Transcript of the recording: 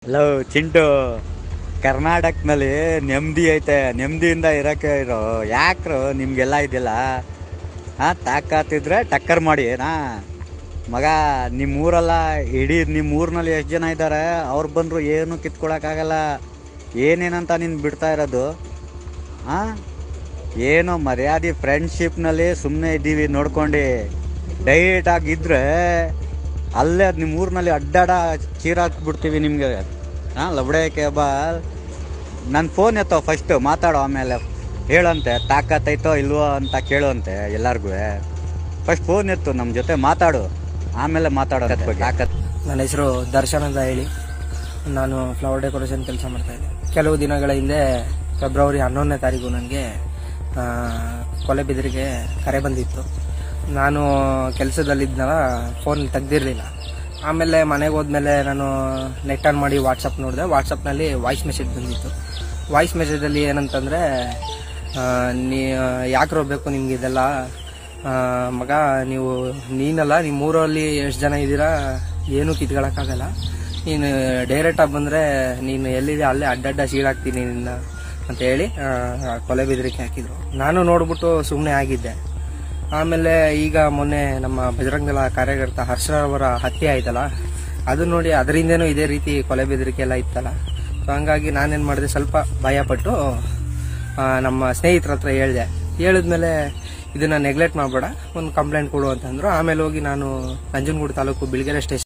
hello Chintu ಕರ್ನಾಟಕದಲ್ಲಿ ನೆಮ್ಮದಿ ಐತೆ ನೆಮ್ಮದಿಯಿಂದ ಇರೋಕೆ ಇರೋ ಯಾಕ್ರು ನಿಮ್ಗೆಲ್ಲ ಇದೆಯಲ್ಲ ಹಾಂ ತಾಕಾತಿದ್ರೆ ಟಕ್ಕರ್ ಮಾಡಿ ನಾ ಮಗ ನಿಮ್ಮ ಊರೆಲ್ಲ ಇಡೀ ನಿಮ್ಮ ಊರಿನಲ್ಲಿ ಎಷ್ಟು ಜನ ಇದ್ದಾರೆ ಅವ್ರು ಬಂದರು ಏನು ಕಿತ್ಕೊಳಕ್ಕಾಗಲ್ಲ ಏನೇನಂತ ನೀನು ಬಿಡ್ತಾ ಇರೋದು ಹಾಂ ಏನೋ ಮರ್ಯಾದೆ ಫ್ರೆಂಡ್ಶಿಪ್ನಲ್ಲಿ ಸುಮ್ಮನೆ ಇದ್ದೀವಿ ನೋಡ್ಕೊಂಡು ಡೈಟ್ ಆಗಿದ್ರೆ ಅಲ್ಲೇ ನಿಮ್ಮ ಊರಿನಲ್ಲಿ ಅಡ್ಡಾಡ ಚೀರಾಕ್ಬಿಡ್ತೀವಿ ನಿಮಗೆ ಹಾಂ ಲಬಡೆ ಕೇಬಲ್ ನನ್ನ ಫೋನ್ ಎತ್ತೋ ಫಸ್ಟ್ ಮಾತಾಡೋ ಆಮೇಲೆ ಹೇಳಂತೆ ತಾಕತ್ತೈತೋ ಇಲ್ವೋ ಅಂತ ಕೇಳುವಂತೆ ಎಲ್ಲರಿಗೂ ಫಸ್ಟ್ ಫೋನ್ ಎತ್ತು ನಮ್ಮ ಜೊತೆ ಮಾತಾಡು ಆಮೇಲೆ ಮಾತಾಡೋ ತಾಕತ್ ನನ್ನ ಹೆಸರು ದರ್ಶನ್ ಅಂತ ಹೇಳಿ ನಾನು ಫ್ಲವರ್ ಡೆಕೋರೇಷನ್ ಕೆಲಸ ಮಾಡ್ತಾ ಇದ್ದೆ ಕೆಲವು ದಿನಗಳ ಹಿಂದೆ ಫೆಬ್ರವರಿ ಹನ್ನೊಂದನೇ ತಾರೀಕು ನನಗೆ ಕೊಲೆ ಬೆದರಿಗೆ ಕರೆ ಬಂದಿತ್ತು ನಾನು ಕೆಲಸದಲ್ಲಿದ್ದನಲ್ಲ ಫೋನ್ ತೆಗ್ದಿರಲಿಲ್ಲ ಆಮೇಲೆ ಮನೆಗೆ ಹೋದ್ಮೇಲೆ ನಾನು ನೆಟ್ ಆನ್ ಮಾಡಿ ವಾಟ್ಸಪ್ ನೋಡಿದೆ ವಾಟ್ಸಪ್ನಲ್ಲಿ ವಾಯ್ಸ್ ಮೆಸೇಜ್ ಬಂದಿತ್ತು ವಾಯ್ಸ್ ಮೆಸೇಜಲ್ಲಿ ಏನಂತಂದರೆ ನೀ ಯಾಕೆ ಬೇಕು ನಿಮ್ಗೆ ಇದೆಲ್ಲ ಆ, ಮಗ ನೀವು ನೀನಲ್ಲ ನಿಮ್ಮ ಊರಲ್ಲಿ ಎಷ್ಟು ಜನ ಇದ್ದೀರಾ ಏನೂ ಕಿತ್ಕೊಳಕ್ಕಾಗಲ್ಲ ನೀನು ಡೈರೆಕ್ಟಾಗಿ ಬಂದರೆ ನೀನು ಎಲ್ಲಿದೆ ಅಲ್ಲೇ ಅಡ್ಡಡ್ಡ ಸೀಳಾಕ್ತೀನಿ ನಿನ್ನ ಅಂತ ಹೇಳಿ ಆ, ಕೊಲೆ ಬೆದರಿಕೆ ಹಾಕಿದ್ರು ನಾನು ನೋಡ್ಬಿಟ್ಟು ಸುಮ್ಮನೆ ಆಗಿದ್ದೆ ಆಮೇಲೆ ಈಗ ಮೊನ್ನೆ ನಮ್ಮ ಬಜರಂಗದಳ ಕಾರ್ಯಕರ್ತ ಹರ್ಷರವರ ಹತ್ಯೆ ಆಯ್ತಲ್ಲ ಅದು ನೋಡಿ ಅದರಿಂದೇನೂ ಇದೇ ರೀತಿ ಕೊಲೆ ಬೆದರಿಕೆ ಎಲ್ಲ ಇತ್ತಲ್ಲ ಸೊ ಹಂಗಾಗಿ ನಾನೇನು ಮಾಡಿದೆ ಸ್ವಲ್ಪ ಭಯಪಟ್ಟು ಆ, ನಮ್ಮ ಸ್ನೇಹಿತರ ಹತ್ರ ಹೇಳಿದೆ ಹೇಳಿದ್ಮೇಲೆ ಇದನ್ನ ನೆಗ್ಲೆಕ್ಟ್ ಮಾಡಬೇಡ ಒಂದು ಕಂಪ್ಲೇಂಟ್ ಕೊಡು ಅಂತಂದ್ರು ಆಮೇಲೆ ಹೋಗಿ ನಾನು ನಂಜನಗೂಡು ತಾಲೂಕು ಬಿಳ್ಗೆರೆ ಸ್ಟೇಷನ್